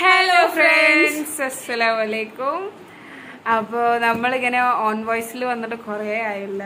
Hello friends അസ്സലാമു അലൈക്കും അപ്പോൾ നമ്മളിങ്ങനെ ഓൺ വോയിസിൽ വന്നിട്ട് കുറേ ആയില്ല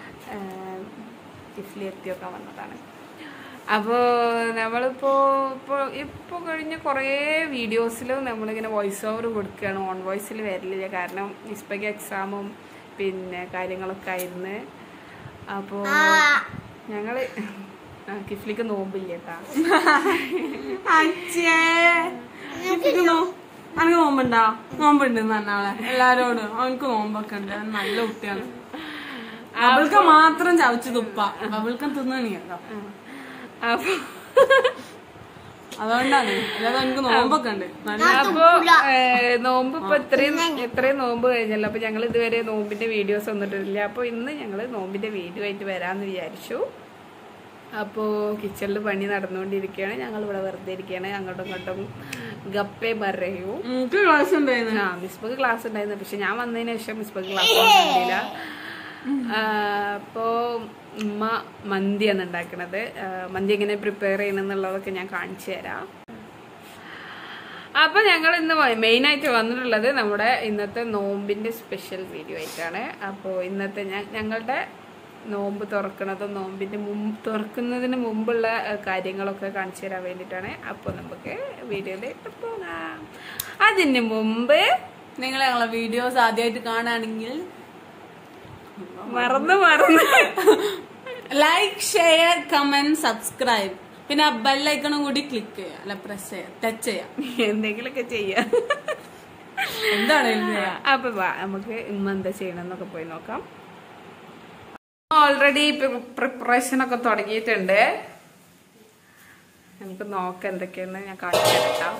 ടിഫ്ലി എത്തിയൊക്കെ വന്നതാണ് അപ്പോൾ നമ്മളിപ്പോൾ ഇപ്പോൾ ഇപ്പോൾ കഴിഞ്ഞ കുറേ വീഡിയോസിലും നമ്മളിങ്ങനെ വോയിസ് ഓവർ കൊടുക്കുകയാണ് ഓൺ വോയിസിൽ വരില്ല കാരണം ഇസ്പയ്ക്ക് എക്സാമും പിന്നെ കാര്യങ്ങളൊക്കെ ആയിരുന്നു അപ്പോൾ ഞങ്ങൾ കിഫ്ലിക്ക് നോമ്പില്ല കേട്ടാ അച്ഛേ എനിക്ക് നോ എനിക്ക് നോമ്പുണ്ടോ നോമ്പുണ്ട് നന്നാളെ എല്ലാരോടും അവനക്ക് നോമ്പൊക്കെ ഉണ്ട് അവൻ നല്ല കുട്ടിയാണ് അവൾക്ക് മാത്രം ചവച്ച് തുപ്പ അവൾക്ക് തിന്നണിയല്ലോ അപ്പോൾ അതുകൊണ്ടാണ് അല്ലാതെ എനിക്ക് നോമ്പൊക്കെ ഉണ്ട് നല്ല അപ്പൊ ഏഹ്, നോമ്പ് ഇപ്പൊ ഇത്രയും ഇത്രയും നോമ്പ് കഴിഞ്ഞല്ലോ അപ്പൊ ഞങ്ങൾ ഇതുവരെ നോമ്പിന്റെ വീഡിയോസ് വന്നിട്ടില്ല അപ്പൊ ഇന്ന് ഞങ്ങൾ നോമ്പിന്റെ വീഡിയോ ആയിട്ട് വരാന്ന് വിചാരിച്ചു അപ്പോ കിച്ചണിൽ പണി നടന്നുകൊണ്ടിരിക്കുകയാണ് ഞങ്ങൾ ഇവിടെ വെറുതെ ഇരിക്കുകയാണ് അങ്ങോട്ടും ഇങ്ങോട്ടും ഗപ്പേ പറയൂ എനിക്ക് ക്ലാസ് ഉണ്ടായിരുന്നു ആ മിസ്ബക്ക് ക്ലാസ് ഉണ്ടായിരുന്നു പക്ഷെ ഞാൻ വന്നതിന് ശേഷം മിസ്ബക്ക് ക്ലാസ് ഉണ്ടായില്ല അപ്പോ ഉമ്മ മന്തിയാണ് ഉണ്ടാക്കണത് ആ, മന്തി എങ്ങനെ പ്രിപ്പയർ ചെയ്യണമെന്നുള്ളതൊക്കെ ഞാൻ കാണിച്ചു തരാം അപ്പൊ ഞങ്ങൾ ഇന്ന് മെയിൻ ആയിട്ട് വന്നിട്ടുള്ളത് നമ്മുടെ ഇന്നത്തെ നോമ്പിന്റെ സ്പെഷ്യൽ വീഡിയോ ആയിട്ടാണ് അപ്പോൾ ഇന്നത്തെ ഞ- ഞങ്ങളുടെ നോമ്പ് തുറക്കണതും നോമ്പിന്റെ മുമ്പ് തുറക്കുന്നതിന് മുമ്പുള്ള ആ, കാര്യങ്ങളൊക്കെ കാണിച്ചു തരാൻ വേണ്ടിയിട്ടാണ് അപ്പോൾ നമുക്ക് വീഡിയോയിലേക്ക് പോകാം അതിന് മുമ്പ് നിങ്ങൾ ഞങ്ങളെ വീഡിയോസ് ആദ്യമായിട്ട് കാണുകയാണെങ്കിൽ മറന്ന് മറന്ന് ലൈക്ക് ഷെയർ കമന്റ് സബ്സ്ക്രൈബ് പിന്നെ ആ ബെല്ലൈക്കണും കൂടി ക്ലിക്ക് ചെയ്യാം അല്ല പ്രസ് ചെയ്യാം ടച്ച് ചെയ്യാം എന്തെങ്കിലുമൊക്കെ ചെയ്യാം എന്താണ് അപ്പൊ വാ നമുക്ക് ഇമ്മ എന്താ ചെയ്യണമെന്നൊക്കെ പോയി നോക്കാം ഓൾറെഡി പ്രിപ്പറേഷൻ ഒക്കെ തുടങ്ങിയിട്ടുണ്ട് നമുക്ക് നോക്കാം എന്തൊക്കെയെന്ന് ഞാൻ കാണിച്ചു തരാം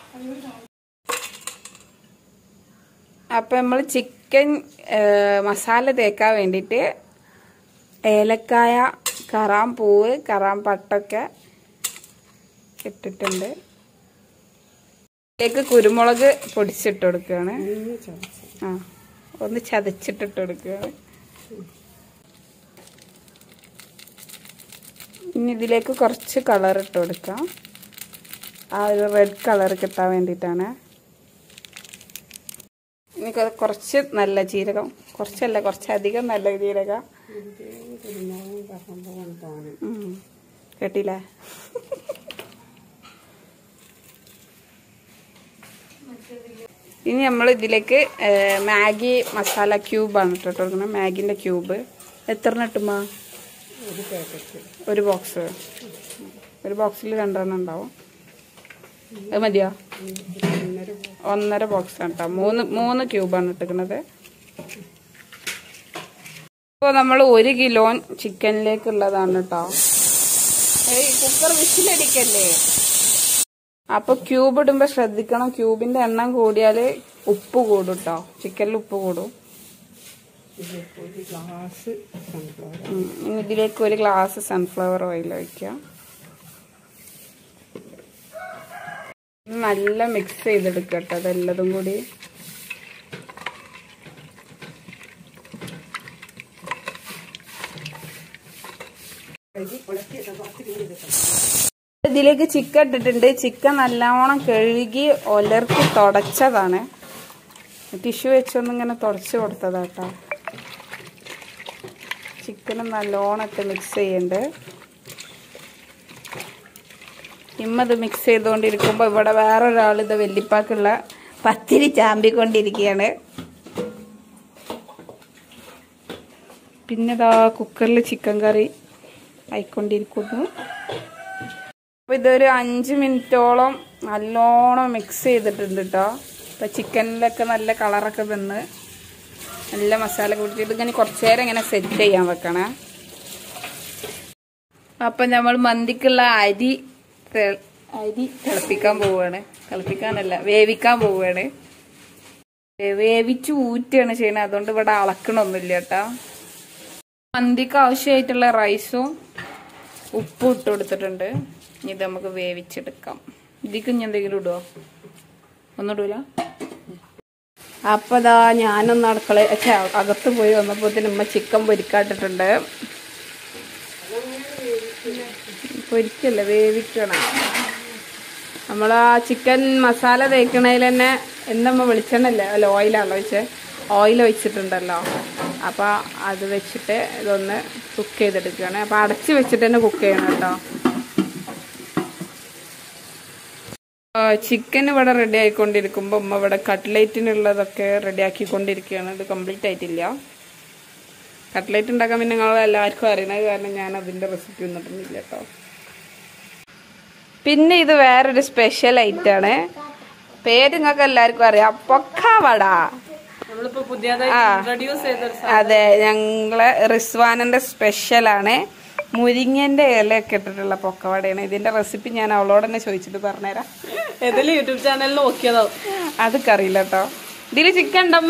അപ്പൊ നമ്മൾ ചിക്കൻ മസാല തേക്കാൻ വേണ്ടിയിട്ട് ഏലക്കായ കറാം പൂവ് കറാം പട്ടൊക്കെ ഇട്ടിട്ടുണ്ട് ഇതിലേക്ക് കുരുമുളക് പൊടിച്ചിട്ട് കൊടുക്കുകയാണ് ആ ഒന്ന് ചതച്ചിട്ടിട്ട് കൊടുക്കുകയാണ് ഇനി ഇതിലേക്ക് കുറച്ച് കളർ ഇട്ട് കൊടുക്കാം ആ ഒരു റെഡ് കളർ കിട്ടാൻ വേണ്ടിയിട്ടാണ് ഇനി കൊ- കുറച്ച് നല്ല ജീരകം കുറച്ചല്ല കുറച്ചധികം നല്ല ജീരകം ഉം. കേട്ടില്ലേ ഇനി നമ്മൾ ഇതിലേക്ക് ഏഹ്, മാഗി മസാല ക്യൂബാണ് ഇട്ടിട്ട് കൊടുക്കുന്നത് മാഗിൻ്റെ ക്യൂബ് എത്ര ഇട്ടുമ്മ ഒരു ബോക്സ് ഒരു ബോക്സിൽ രണ്ടെണ്ണം ഉണ്ടാവും അത് മതിയോ ഒന്നര ബോക്സ് ആണ് കേട്ടോ മൂന്ന് മൂന്ന് ക്യൂബാണ് ഇട്ടിരിക്കുന്നത് ഇപ്പോൾ നമ്മൾ ഒരു കിലോ ചിക്കനിലേക്കുള്ളതാണ് കേട്ടോ ഏയ് കുക്കർ വിസിലടിക്കല്ലേ അപ്പൊ ക്യൂബ് ഇടുമ്പോ ശ്രദ്ധിക്കണം ക്യൂബിന്റെ എണ്ണം കൂടിയാല് ഉപ്പ് കൂടും കേട്ടോ ചിക്കനിൽ ഉപ്പ് കൂടും ഉം. ഇനി ഇതിലേക്ക് ഒരു ഗ്ലാസ് സൺഫ്ലവർ ഓയിൽ ഒഴിക്കാം ഇത് നല്ല മിക്സ് ചെയ്തെടുക്കട്ടെ അതെല്ലതും കൂടി ഇതിലേക്ക് ചിക്കൻ ഇട്ടിട്ടുണ്ട് ചിക്കൻ നല്ലോണം കഴുകി ഒലർത്തി തുടച്ചതാണ് ടിഷ്യൂ വെച്ചൊന്ന് ഇങ്ങനെ തുടച്ച് കൊടുത്തതാട്ടോ ചിക്കനും നല്ലോണം ഇട്ട് മിക്സ് ചെയ്യണ്ട് ഇമ്മത് മിക്സ് ചെയ്തുകൊണ്ടിരിക്കുമ്പോൾ ഇവിടെ വേറൊരാൾ ഇത് വെല്ലിപ്പാക്കുള്ള പത്തിരി ചാമ്പിക്കൊണ്ടിരിക്കുകയാണ് പിന്നെ ഇതാ കുക്കറിൽ ചിക്കൻ കറി ആയിക്കൊണ്ടിരിക്കുന്നു അപ്പൊ ഇതൊരു അഞ്ച് മിനിറ്റോളം നല്ലോണം മിക്സ് ചെയ്തിട്ടുണ്ട് കേട്ടോ ഇപ്പൊ ചിക്കനിലൊക്കെ നല്ല കളറൊക്കെ വന്ന് നല്ല മസാല കൂട്ടിയിട്ട് ഇങ്ങനെ കുറച്ചു നേരം ഇങ്ങനെ സെറ്റ് ചെയ്യാൻ വെക്കണേ അപ്പൊ നമ്മൾ മന്തിക്കുള്ള അരി തെ- അരി തിളപ്പിക്കാൻ പോവുകയാണ് തിളപ്പിക്കാനല്ല വേവിക്കാൻ പോവുകയാണ് വേ- വേവിച്ച് ഊറ്റുകയാണ് ചെയ്യണത് അതുകൊണ്ട് ഇവിടെ അളക്കണമൊന്നുമില്ല കേട്ടോ മന്തിക്ക് ആവശ്യമായിട്ടുള്ള റൈസും ഉപ്പും ഇട്ട് കൊടുത്തിട്ടുണ്ട് ഇനി ഇത് നമുക്ക് വേവിച്ചെടുക്കാം ഇതിക്ക് ഇനി എന്തെങ്കിലും ഇടുവോ ഒന്നും ഇടൂല അപ്പൊ ദാ ഞാനൊന്ന് അടുക്കള ഛെ, അകത്ത് പോയി വന്നപ്പോത്തിന് ഉമ്മ ചിക്കൻ പൊരിക്കാട്ടിട്ടുണ്ട് പൊരിക്കല്ല വേവിക്കണം നമ്മൾ ആ ചിക്കൻ മസാല തേക്കണതിൽ തന്നെ എന്തമ്മ വെളിച്ചെണ്ണല്ലേ അല്ല ഓയിലാണല്ലോ ഒഴിച്ചത് ഓയിൽ ഒഴിച്ചിട്ടുണ്ടല്ലോ അപ്പോൾ അത് വെച്ചിട്ട് ഇതൊന്ന് കുക്ക് ചെയ്തെടുക്കുകയാണ് അപ്പോൾ അടച്ച് വെച്ചിട്ട് തന്നെ കുക്ക് ചെയ്യണം കേട്ടോ ചിക്കൻ ഇവിടെ റെഡി ആയിക്കൊണ്ടിരിക്കുമ്പോൾ ഉമ്മ ഇവിടെ കട്ട്ലേറ്റിനുള്ളതൊക്കെ റെഡി ആക്കിക്കൊണ്ടിരിക്കുകയാണ് ഇത് കംപ്ലീറ്റ് ആയിട്ടില്ല കട്ട്ലേറ്റ് ഉണ്ടാക്കാൻ പിന്നെ നിങ്ങൾ എല്ലാവർക്കും അറിയണത് കാരണം ഞാൻ അതിൻ്റെ റെസിപ്പി ഒന്നിട്ടൊന്നുമില്ല കേട്ടോ പിന്നെ ഇത് വേറൊരു സ്പെഷ്യൽ ഐറ്റാണ് പേര് നിങ്ങൾക്ക് എല്ലാവർക്കും അറിയാം പൊക്കാവട നമ്മളിപ്പോ പുതിയതായി ആ. ഇൻട്രൊഡ്യൂസ് ചെയ്തൊരു അതെ ഞങ്ങള് റിസ്വാനന്റെ സ്പെഷ്യലാണ് മുരിങ്ങന്റെ ഇലയൊക്കെ ഇട്ടിട്ടുള്ള പൊക്കവടയാണ് ഇതിന്റെ റെസിപ്പി ഞാൻ അവളോട് തന്നെ ചോദിച്ചിട്ട് പറഞ്ഞുതരാം ഏതെങ്കിലും യൂട്യൂബ് ചാനലിൽ നോക്കിയതാവും അതൊക്കെ അറിയില്ല കേട്ടോ ഇതില് ചിക്കൻ ഉണ്ടമ്മ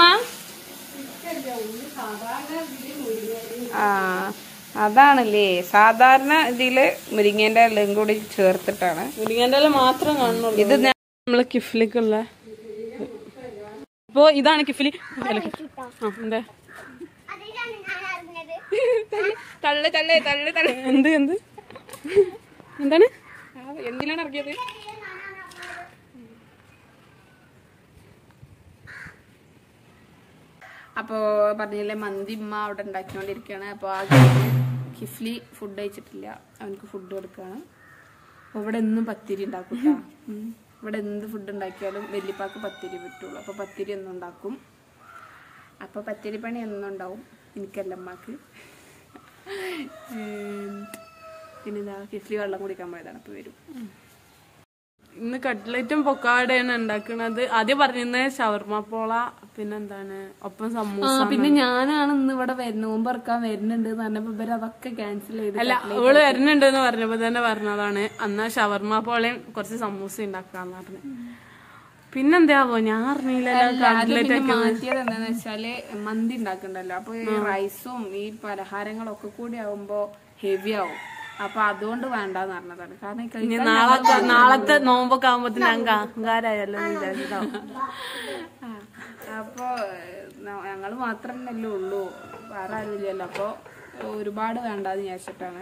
ആ അതാണല്ലേ സാധാരണ ഇതില് മുരിങ്ങേന്റെ ഇലയും കൂടി ചേർത്തിട്ടാണ് മുരിങ്ങന്റെ ഇല മാത്രം കാണുന്നുള്ളൂ ഇത് ഞാൻ നമ്മളെ കിഫ്ലിക്കുള്ള ഇപ്പൊ ഇതാണ് കിഫ്ലി അല്ല, കിഫ്ലി. ആ, എന്താ തള്ളു തള്ളു തള്ളു തള്ളു എന്ത് എന്ത് എന്താണ് എന്തിനാണ് ഇറക്കിയത് അപ്പോൾ പറഞ്ഞില്ലേ മന്തി ഉമ്മ അവിടെ ഉണ്ടാക്കിക്കൊണ്ടിരിക്കുകയാണ് അപ്പോൾ ആ കിഫ്ലി ഫുഡ് കഴിച്ചിട്ടില്ല അവനക്ക് ഫുഡ് കൊടുക്കുകയാണ് അപ്പോൾ ഇവിടെ എന്നും പത്തിരി ഉണ്ടാക്കും ട്ടാ. ഉം. ഇവിടെ എന്ത് ഫുഡ് ഉണ്ടാക്കിയാലും വല്യപ്പാക്ക് പത്തിരി പറ്റുള്ളൂ അപ്പോൾ പത്തിരി എന്നും ഉണ്ടാക്കും അപ്പോൾ പത്തിരി പണി എന്നും ഉണ്ടാവും എനിക്കല്ല അമ്മക്ക് പിന്നെ ഇതാ കിഫ്ലി വെള്ളം കുടിക്കാൻ പോയതാണ് അപ്പോൾ വരും ഇന്ന് കട്ട്ലറ്റും പൊക്കാടയാണ് ഉണ്ടാക്കുന്നത് ആദ്യം പറഞ്ഞിരുന്നത് ഷവർമ പോള പിന്നെന്താണ് ഒപ്പം സമൂസ പിന്നെ ഞാനാണ് ഇന്ന് ഇവിടെ വരുന്നത് നോമ്പ് ഇറക്കാൻ വരുന്നുണ്ട് എന്ന് പറഞ്ഞപ്പോ ഇവര് അതൊക്കെ ക്യാൻസൽ ചെയ്ത് അല്ല അവള് വരുന്നുണ്ടെന്ന് പറഞ്ഞപ്പോ തന്നെ പറഞ്ഞതാണ് അന്നാ ഷവർമ പോളയും കുറച്ച് സമൂസ ഉണ്ടാക്കാന്ന് പറഞ്ഞു പിന്നെന്താവോ ഞാൻ അറിഞ്ഞില്ലല്ലോ കട്ട്ലറ്റ് പിന്നെ മാറ്റിയത് എന്താന്ന് വെച്ചാല് മന്തി ഉണ്ടാക്കണ്ടല്ലോ അപ്പൊ ഈ റൈസും ഈ പലഹാരങ്ങളൊക്കെ കൂടി ആവുമ്പോ ഹെവി ആവും അപ്പൊ അതുകൊണ്ട് വേണ്ടാന്ന് പറഞ്ഞതാണ് കാരണം ഈ ഇനി കഴിക്കാൻ നാളത്തെ നാളത്തെ നോമ്പൊക്കെ ആകുമ്പോ ഞാൻ അഹങ്കാരായല്ലോ എന്ന് വിചാരിച്ചിട്ടാവും ആ, അപ്പൊ ന- ഞങ്ങള് മാത്രമല്ലേ ഉള്ളൂ വേറെ ആരുമില്ലല്ലോ അപ്പൊ ഒരുപാട് വേണ്ടാന്ന് വിചാരിച്ചിട്ടാണ്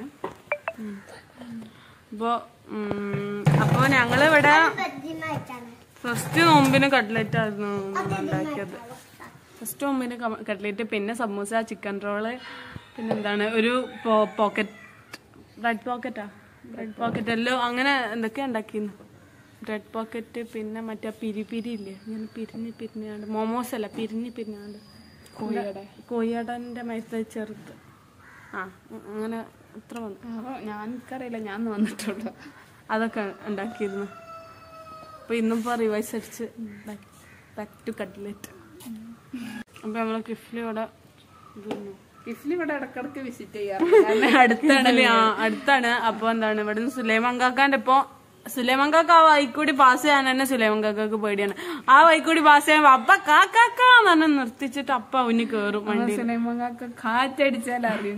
അപ്പൊ ഉം, അപ്പൊ ഞങ്ങള് ഇവിടെ ഫസ്റ്റ് നോമ്പിന് കട്ട്ലറ്റ് ആയിരുന്നു ഉണ്ടാക്കിയത് ഫസ്റ്റ് നോമ്പിന് കട്ട്ലറ്റ് പിന്നെ സമൂസ ചിക്കൻ റോള് പിന്നെ എന്താണ് ഒരു പോക്കറ്റ് ബ്രെഡ് പോക്കറ്റാ ബ്രെഡ് പോക്കറ്റ് എല്ലാം അങ്ങനെ എന്തൊക്കെയാ ഉണ്ടാക്കിയിരുന്നു ബ്രെഡ് പോക്കറ്റ് പിന്നെ മറ്റേ പിരി പിരി ഇല്ലേ ഇങ്ങനെ പിരിഞ്ഞ് പിരിഞ്ഞാണ്ട് മോമോസ് അല്ല പിരിഞ്ഞ് പിരിഞ്ഞാണ്ട് കോഴിയുടെ കോഴിയാടന്റെ മയത്തെ ചെറുത്ത് ആ ഉം, അങ്ങനെ ഇത്ര വന്നു അപ്പൊ ഞാൻ എനിക്കറിയില്ല ഞാൻ ഇന്ന് വന്നിട്ടുള്ളൂ അതൊക്കെ ഉണ്ടാക്കിയിരുന്നു അപ്പൊ ഇന്നിപ്പോ റിവൈസ് അടിച്ച് ബാക്ക് ടു കട്ട്ലറ്റ് അപ്പൊ നമ്മളെ കിഫ്ലി ഇവിടെ ഇത് തിന്നു. കിഫ്ലി ഇവിടെ ഇടക്കിടക്ക് വിസിറ്റ് ചെയ്യാറുണ്ട് അടുത്താണ് ആ, അടുത്താണ് അപ്പൊ എന്താണ് ഇവിടുന്ന് സുലൈമാൻ കാക്കാന്റെ ഇപ്പൊ സുലൈമാൻ കാക്ക ആ വൈക്കൂടി പാസ് ചെയ്യാൻ തന്നെ സുലൈമാൻ കാക്കക്ക് പേടിയാണ് ആ വൈക്കൂടി പാസ് ചെയ്യുമ്പോ അപ്പ കാക്കാന്ന് തന്നെ നിർത്തിച്ചിട്ട് അപ്പ അവന് കേറും വണ്ടി സിനിമക്ക് കാറ്റടിച്ചാൽ അറിയും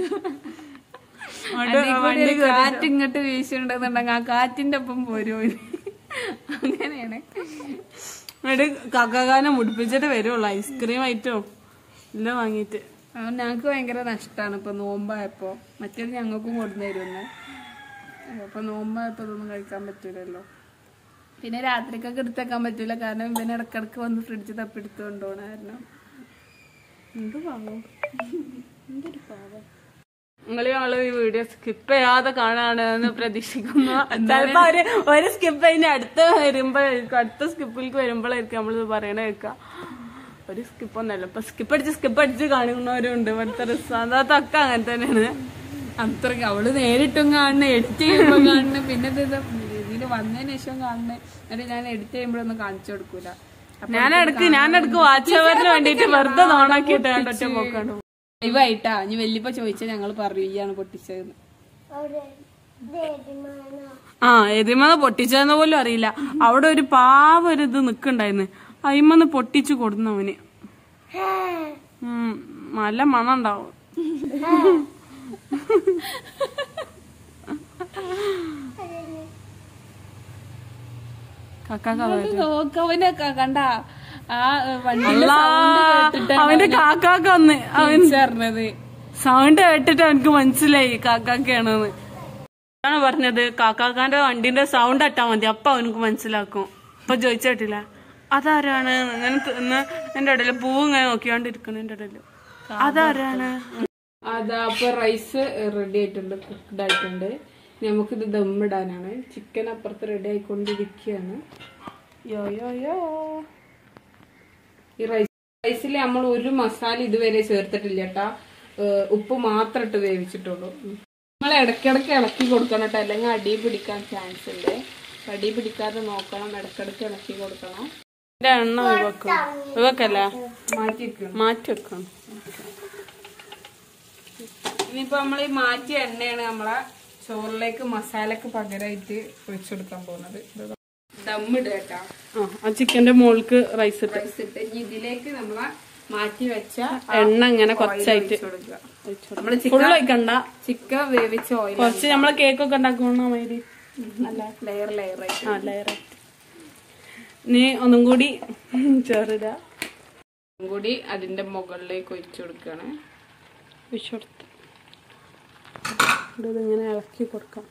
അങ്ങോട്ട് ഒരു കാറ്റ് ഇങ്ങോട്ട് വീശുണ്ടെന്നുണ്ടെങ്കിൽ ആ കാറ്റിന്റെ ഒപ്പം പോരും ഓന്. അങ്ങനെയാണ് എന്നിട്ട് കാക്കാനെ മുടിപ്പിച്ചിട്ട് വരുള്ളൂ ഐസ്ക്രീം ഐറ്റവും എല്ലാം വാങ്ങിയിട്ട് അതുകൊണ്ട് ഞങ്ങക്ക് ഭയങ്കര നഷ്ടമാണ് ഇപ്പൊ നോമ്പായപ്പോ മറ്റേത് ഞങ്ങൾക്കും കൊണ്ടു തരുന്നു അപ്പൊ നോമ്പായപ്പോ ഇതൊന്നും കഴിക്കാൻ പറ്റൂലല്ലോ പിന്നെ രാത്രിക്കൊക്കെ എടുത്തേക്കാൻ പറ്റൂല കാരണം ഇവന് ഇടക്കിടക്ക് വന്ന് ഫ്രിഡ്ജ് തപ്പിയെടുത്ത് കൊണ്ടുപോകണ കാരണം എന്ത് പാവം എന്തൊരു പാവം നിങ്ങൾ ഞങ്ങള് ഈ വീഡിയോ സ്കിപ്പ് ചെയ്യാതെ കാണാണ് എന്ന് പ്രതീക്ഷിക്കുന്നു ചിലപ്പോ ഒരു ഒരു സ്കിപ്പ് അതിന്റെ അടുത്ത് വരുമ്പോഴായിരിക്കും അടുത്ത സ്കിപ്പിലേക്ക് വരുമ്പോഴായിരിക്കും നമ്മളിത് പറയണ കേൾക്കാം ഒരു സ്കിപ്പ് ഒന്നല്ല ഇപ്പൊ സ്കിപ്പ് അടിച്ച് സ്കിപ്പ് അടിച്ച് കാണിക്കുന്നവരും ഉണ്ട് ഇവിടുത്തെ റിസാദാത്തൊക്കെ അങ്ങനെ തന്നെയാണ് അത്രയ്ക്ക് അവള് നേരിട്ടും കാണുന്ന എഡിറ്റ് ചെയ്യുമ്പോ കാണുന്ന പിന്നെ ഇത് ഇതില് വന്നതിന് ശേഷം കാണുന്ന എന്നിട്ട് ഞാൻ എഡിറ്റ് ചെയ്യുമ്പോഴൊന്നും കാണിച്ചു കൊടുക്കൂല അപ്പൊ ഞാൻ ഇടക്ക് ഞാൻ ഇടക്ക് വാച്ച് അവറിന് വേണ്ടിട്ട് വെറുതെ നോണാക്കിയിട്ട് കണ്ടൊറ്റ പോക്കാണ് ലൈവായിട്ടാ ഇനി വല്യപ്പ ചോദിച്ചാൽ ഞങ്ങൾ പറയൂ ഈയാണ് പൊട്ടിച്ചതെന്ന് ആ എതിമന്ന് പൊട്ടിച്ചതെന്ന് പോലും അറിയില്ല അവിടെ ഒരു പാവ ഒരു ഇത് നിക്കുണ്ടായിരുന്നു അയിമന്ന് പൊട്ടിച്ചു കൊടുന്നു അവന് ഉം, നല്ല മണം ഉണ്ടാവും കക്കാക്ക നോക്കവനെ കണ്ട ആ വണ്ടിയിലെ അല്ലാ, സൗണ്ട് കേട്ടിട്ടാണ് അവന്റെ കാക്കാക്ക വന്ന് അവൻ തിരിച്ചറിഞ്ഞത് സൗണ്ട് കേട്ടിട്ട് അവനക്ക് മനസ്സിലായി കാക്കാക്കയാണെന്ന് ആണ് പറഞ്ഞത് കാക്കാക്കാന്റെ വണ്ടിന്റെ സൗണ്ട് അറ്റാ മതി അപ്പൊ അവനക്ക് മനസ്സിലാക്കും അപ്പൊ ചോദിച്ചിട്ടില്ല അതാരാണ് ഇങ്ങനെ തിന്ന് എന്റെ ഇടയില് പൂവ് ഇങ്ങനെ നോക്കിക്കൊണ്ടിരിക്കണം എന്റെ ഇടയില് അതാരാണ് അതാ അപ്പൊ റൈസ് റെഡി ആയിട്ടുണ്ട് കുക്ക്ഡ് ആയിട്ടുണ്ട് നമുക്കിത് ദമ്മിടാനാണ് ചിക്കൻ അപ്പുറത്ത് റെഡി ആയിക്കൊണ്ടിരിക്കുകയാണ് യോ യോ യോ ഈ റൈസ് റൈസിൽ നമ്മൾ ഒരു മസാല ഇതുവരെ ചേർത്തിട്ടില്ല കേട്ടാ ഏഹ് ഉപ്പ് മാത്രം ഇട്ട് വേവിച്ചിട്ടുള്ളൂ നമ്മൾ ഇടയ്ക്കിടയ്ക്ക് ഇളക്കി കൊടുക്കണം കേട്ടോ അല്ലെങ്കിൽ അടി പിടിക്കാൻ ചാൻസ് ഉണ്ട് അടി പിടിക്കാതെ നോക്കണം ഇടയ്ക്കിടയ്ക്ക് ഇളക്കി കൊടുക്കണം എന്റെ എണ്ണ ഒഴിവാക്കും ഒഴിവാക്കല്ല മാറ്റി വെക്കണം മാറ്റി വെക്കണം ഇനിയിപ്പോ നമ്മൾ ഈ മാറ്റിയ എണ്ണയാണ് നമ്മളെ ചോറിലേക്ക് മസാലക്ക് പകരമായിട്ട് ഒഴിച്ചെടുക്കാൻ പോകുന്നത് ദമ്മിട് കേട്ടാ ആ ആ ചിക്കന്റെ മോൾക്ക് റൈസ് ഇട്ട് റൈസ് ഇട്ട് ഇനി ഇതിലേക്ക് നമ്മളെ മാറ്റി വെച്ച എണ്ണ ഇങ്ങനെ കുറച്ചായിട്ട് നമ്മള് ഫുള്ള് ഒഴിക്കണ്ട ചിക്കൻ വേവിച്ച ഓയിൽ കുറച്ച് നമ്മളെ കേക്കൊക്കെ ഉണ്ടാക്കുന്ന മാതിരി ലെയർ ലെയർ ആയിട്ട് ആ ലെയർ നീ ഒന്നും കൂടി ചെറുത ഇതും കൂടി അതിന്റെ മുകളിലേക്ക് ഒഴിച്ചു കൊടുക്കാണ് വിശ്വടുത്ത് ഇതിങ്ങനെ ഇളക്കി കൊടുക്കാം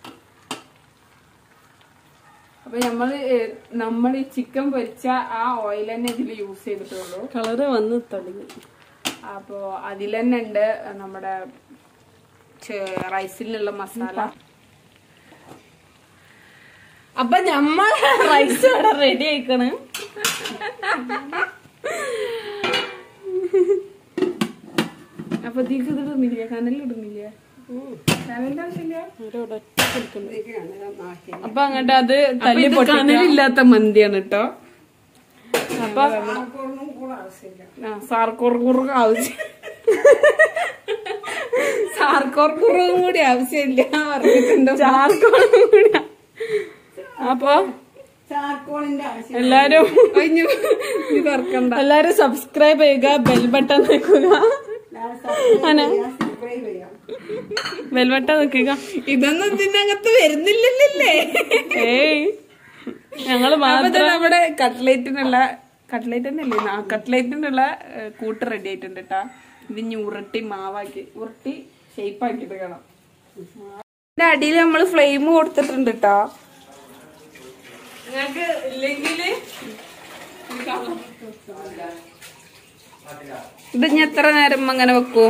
അപ്പൊ നമ്മള് ഏഹ്, നമ്മൾ ഈ ചിക്കൻ പൊരിച്ച ആ ഓയിൽ തന്നെ ഇതിൽ യൂസ് ചെയ്തിട്ടുള്ളൂ കളറ് വന്ന് തുടങ്ങി അപ്പോ അതിൽ തന്നെ ഉണ്ട് നമ്മുടെ ചെ- റൈസിലുള്ള മസാല അപ്പൊ ഞമ്മ റൈസ് ഇവിടെ റെഡി ആയിക്കണ് അപ്പൊ ഇതിക്ക് ഇത് ഇടുന്നില്ല കനലിൽ ഇടുന്നില്ല കനലിന്റെ ആവശ്യമില്ല ഒരു ഒറ്റ അപ്പൊ അങ്ങോട്ട് അത് തല്ലി ഇത് പൊട്ടി കനലില്ലാത്ത മന്തിയാണ് കേട്ടോ അപ്പൊ സാർക്കോർക്കുറും ആവശ്യം സാർക്കോർക്കുറും കൂടി ആവശ്യമില്ല പറഞ്ഞിട്ടുണ്ടോ ചാർക്കോളും കൂടി അപ്പൊ എല്ലാരും ഇനി ഇനി തുറക്കണ്ട എല്ലാരും സബ്സ്ക്രൈബ് ചെയ്യുക ബെൽ ബട്ടൺ നിൽക്കുക ബെൽ ബട്ടൺ നിൽക്കുക ഇതൊന്നും ഇതിനകത്ത് വരുന്നില്ലല്ലേ ഏയ് ഞങ്ങള് അപ്പൊ മാത്രം ദേ നമ്മുടെ കട്ട്ലേറ്റിനുള്ള കട്ട്ലേറ്റ് തന്നെയല്ലേ ആ കട്ട്ലേറ്റിനുള്ള ഏഹ്, കൂട്ട് റെഡി ആയിട്ടുണ്ട് കേട്ടാ ഇത് ഇനി ഉരുട്ടി മാവാക്കി ഉരുട്ടി ഷേപ്പ് ആക്കിയിട്ട് കാണാം ഇതിന്റെ അടിയിൽ നമ്മൾ ഫ്ലെയിം കൊടുത്തിട്ടുണ്ട് കേട്ടോ നിങ്ങൾക്ക് ഇല്ലെങ്കില് ഇത് ഇനി എത്ര നേരം അങ്ങനെ വെക്കൂ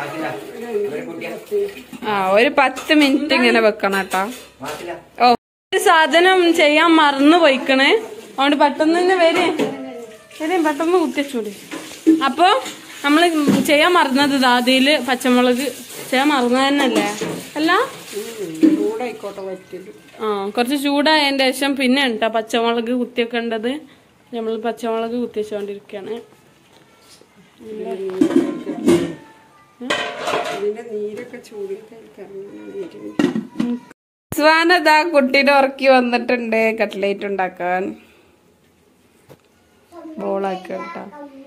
ആ ഒരു പത്ത് മിനിറ്റ് ഇങ്ങനെ വെക്കണം കേട്ടോ ഓ ഒരു സാധനം ചെയ്യാൻ മറന്നു പോയിക്കണേ അതുകൊണ്ട് പെട്ടെന്ന് തന്നെ വരേ വരേ പെട്ടെന്ന് കുത്തിച്ചൂടി അപ്പൊ നമ്മൾ ചെയ്യാൻ മറന്നത് ദാതിയില് പച്ചമുളക് ചെയ്യാൻ മറന്നത് തന്നെയല്ലേ അല്ല ചൂടായിക്കോട്ടെ പറ്റിയത് ആ കുറച്ച് ചൂടായതിന്റെ ശേഷം പിന്നെ കേട്ടോ പച്ചമുളക് കുത്തിയൊക്കേണ്ടത് നമ്മൾ പച്ചമുളക് കുത്തിവെച്ചോണ്ടിരിക്കുകയാണ് സ്വാനതാ കുട്ടീനെ ഉറക്കി വന്നിട്ടുണ്ട് കട്ട്ലേറ്റ് ഉണ്ടാക്കാൻ ബോളാക്കി കേട്ടോ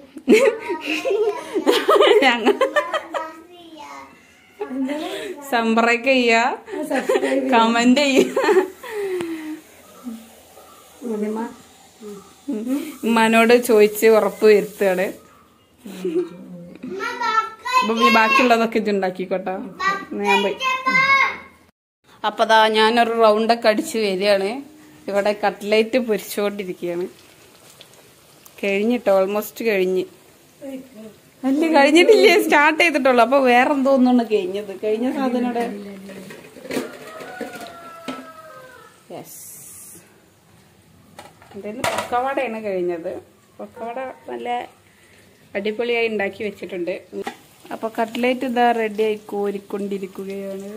ഞങ്ങൾ സമ്പറൊക്കെ ചെയ്യ കമന്റ് ചെയ്യ ഉമ്മാനോട് ചോദിച്ച് ഉറപ്പ് വരുത്തുകയാണ് അപ്പൊ ഈ ബാക്കിയുള്ളതൊക്കെ ഇത് ഉണ്ടാക്കിക്കോട്ടോ എന്നാ ഞാൻ പോയി അപ്പൊ ദാ ഞാനൊരു റൗണ്ടൊക്കെ അടിച്ച് വരികയാണ് ഇവിടെ കട്ട്ലേറ്റ് പൊരിച്ചുകൊണ്ടിരിക്കുകയാണ് കഴിഞ്ഞിട്ടോ ഓൾമോസ്റ്റ് കഴിഞ്ഞ് അല്ല കഴിഞ്ഞിട്ടില്ലേ സ്റ്റാർട്ട് ചെയ്തിട്ടുള്ളൂ അപ്പൊ വേറെ എന്തോ ഒന്നാണ് കഴിഞ്ഞത് കഴിഞ്ഞ സാധനം ഇവിടെ യെസ് എന്തായാലും പൊക്കവടയാണ് കഴിഞ്ഞത് പൊക്കവട നല്ല അടിപൊളിയായി ഉണ്ടാക്കി വെച്ചിട്ടുണ്ട് അപ്പൊ കട്ട്ലേറ്റ് ഇതാ റെഡിയായി കോരിക്കൊണ്ടിരിക്കുകയാണ്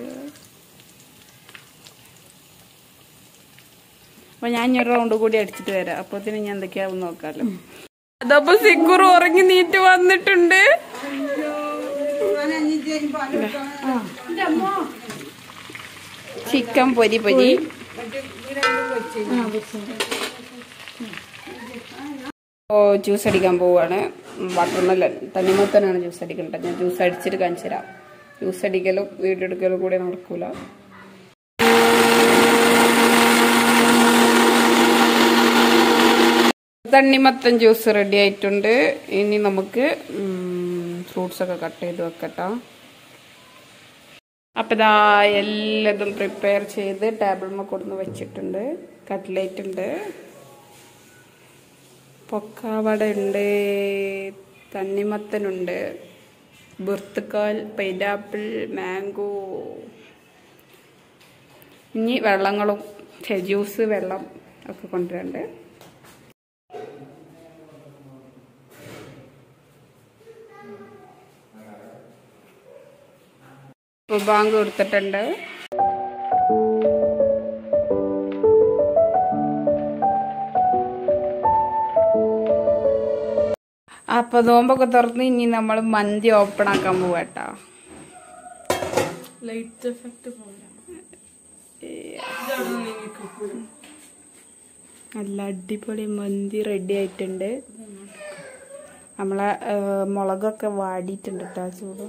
അപ്പൊ ഞാൻ ഇനി ഒരു റൗണ്ട് കൂടി അടിച്ചിട്ട് വരാം അപ്പത്തിന് ഞാൻ എന്തൊക്കെയാവും നോക്കാലോ അതപ്പോ സിക്കുർ ഉറങ്ങി നീറ്റ് വന്നിട്ടുണ്ട് ചിക്കൻ പൊരി പൊരി ഓ ജ്യൂസ് അടിക്കാൻ പോവാണ് വാട്ടർമെലൻ തണ്ണിമത്തനാണ് ജ്യൂസ് അടിക്കേണ്ടത് ഞാൻ ജ്യൂസ് അടിച്ചിട്ട് കാണിച്ചു തരാം ജ്യൂസ് അടിക്കലും വീഡിയോ എടുക്കലും കൂടെ നടക്കൂല തണ്ണിമത്തൻ ജ്യൂസ് റെഡി ആയിട്ടുണ്ട് ഇനി നമുക്ക് ഫ്രൂട്ട്സ് ഒക്കെ കട്ട് ചെയ്ത് വെക്കട്ടോ അപ്പം ഇതാ എല്ലാതും പ്രിപ്പയർ ചെയ്ത് ടേബിൾമ കൊടുന്ന് വെച്ചിട്ടുണ്ട് കട്ട്ലേറ്റ് ഉണ്ട് പൊക്കാവട ഉണ്ട് തണ്ണിമത്തനുണ്ട് ബുർത്തുക്കാൽ പൈനാപ്പിൾ മാംഗോ ഇനി വെള്ളങ്ങളും ഛെ, ജ്യൂസ് വെള്ളം ഒക്കെ കൊണ്ടുവരണ്ട് ഇപ്പൊ ബാങ്ക് കൊടുത്തിട്ടുണ്ട് അപ്പൊ നോമ്പൊക്കെ തുറന്ന് ഇനി നമ്മൾ മന്തി ഓപ്പൺ ആക്കാൻ പോവാട്ടോ ലൈറ്റ് എഫക്റ്റ് പോലെ ഇതാണ് നിങ്ങൾക്ക് നല്ല അടിപൊളി മന്തി റെഡി ആയിട്ടുണ്ട് നമ്മളെ ആ, മുളകൊക്കെ വാടിയിട്ടുണ്ട് കേട്ടോ ചൂട്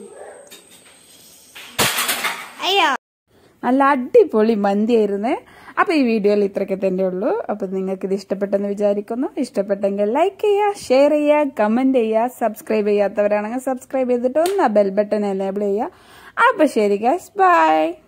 നല്ല അടിപൊളി മന്തി ആയിരുന്നു അപ്പൊ ഈ വീഡിയോയിൽ ഇത്രയൊക്കെ തന്നെ ഉള്ളൂ അപ്പൊ നിങ്ങൾക്ക് ഇത് ഇഷ്ടപ്പെട്ടെന്ന് വിചാരിക്കുന്നു ഇഷ്ടപ്പെട്ടെങ്കിൽ ലൈക്ക് ചെയ്യുക ഷെയർ ചെയ്യുക കമന്റ് ചെയ്യുക സബ്സ്ക്രൈബ് ചെയ്യാത്തവരാണെങ്കിൽ സബ്സ്ക്രൈബ് ചെയ്തിട്ട് ഒന്ന് ബെൽ ബട്ടൺ എനേബിൾ ചെയ്യുക അപ്പൊ ശരി ഗൈസ് ബൈ